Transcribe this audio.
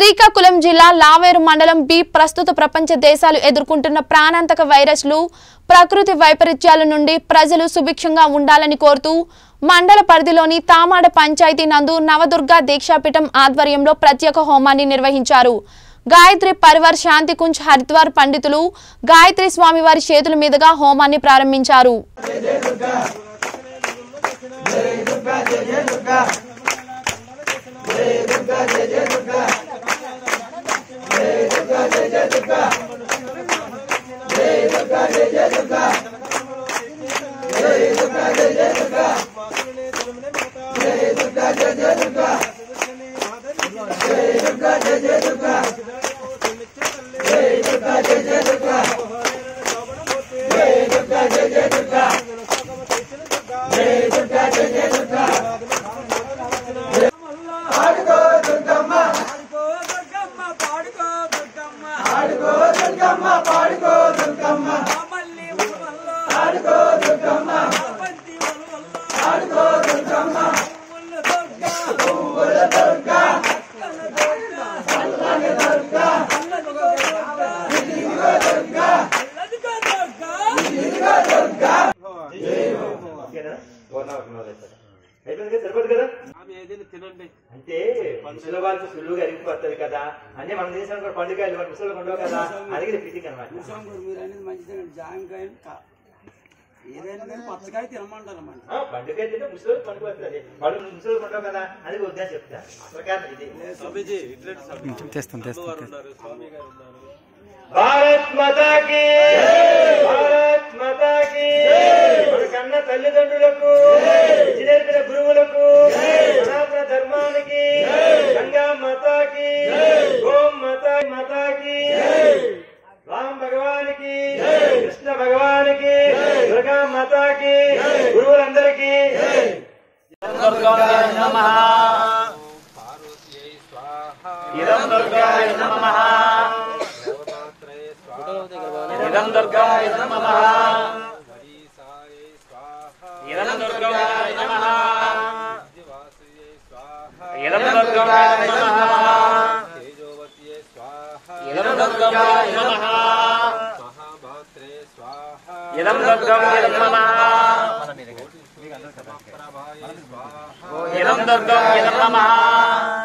శ్రీకాకుళం జిల్లా లావేరు మండలం బి ప్రస్తుత ప్రపంచ దేశాలు ఎదుర్కొంటున్న ప్రాణాంతక వైరస్లు ప్రకృతి వైపరీత్యాల నుండి ప్రజలు సుభిక్షంగా ఉండాలని కోరుతూ మండల పరిధిలోని తామాడ పంచాయతీ నందు నవదుర్గ దీక్షాపీఠం ఆధ్వర్యంలో ప్రత్యేక హోమాన్ని నిర్వహించారు గాయత్రి పరివార్ శాంతికుంజ్ హరిద్వార్ పండితులు గాయత్రి స్వామివారి చేతుల మీదుగా హోమాన్ని ప్రారంభించారు పాడుకో దుర్గమ్మ పాడుకో దుర్గమ్మ పాడుకో దుర్గమ్మ పాడుకో దుర్గమ్మ మల్లి ఉల్వల్లో పాడుకో దుర్గమ్మ బంతి ఉల్వల్లో పాడుకో దుర్గమ్మ పువ్వుల దుర్గా పువ్వుల దుర్గా అక్కల దుర్గా అల్లగ దుర్గా అల్లగ దుర్గా ఇదిగో దుర్గా అల్లగ దుర్గా ఇదిగో దుర్గా ఓకేనా? గోదావరి నది అయిపోయింది. అయిపోయింది కదా సరిపోదు కదా ఆమె ఏదైనా తినండి అంటే ముసలి వాళ్ళకి సులువుగా అరిగిపోతుంది కదా అంటే మన దేశంలో కూడా పండుగలు మన ముసలి ఉండవు కదా అది ఫిజిక్ అనమాట ముసలాంగుడు మీరు అనేది మంచిదే జాంకాయలు కా- ఏదైనా కానీ పచ్చకాయ తినమంటారు అన్నమాట పండుగ అయితే ముసలి పండుగ వస్తుంది వాళ్ళు ముసలి ఉండవు కదా అది వద్దా చెప్తా అసలు కాదు ఇది తెస్తాం తెస్తాం భారత్ మాతాకి భారత్ మాతాకి మన కన్న తల్లిదండ్రులకు విద్య నేర్పిన గురువులకు సనాతన ధర్మానికి గంగా మాతాకి ఓం మాతా మాతాకి రామ్ భగవానికి కృష్ణ భగవానికి దుర్గా మాతాకి గురువులందరికీ ఇదం దుర్గాయ నమః ఇదం దుర్గాయ నమః ఇదం దుర్గాయ నమః ఇదం దుర్గాయ నమః ఇదం దుర్గాయ నమః ఇదం దుర్గాయ నమః ఇదం దుర్గాయ నమః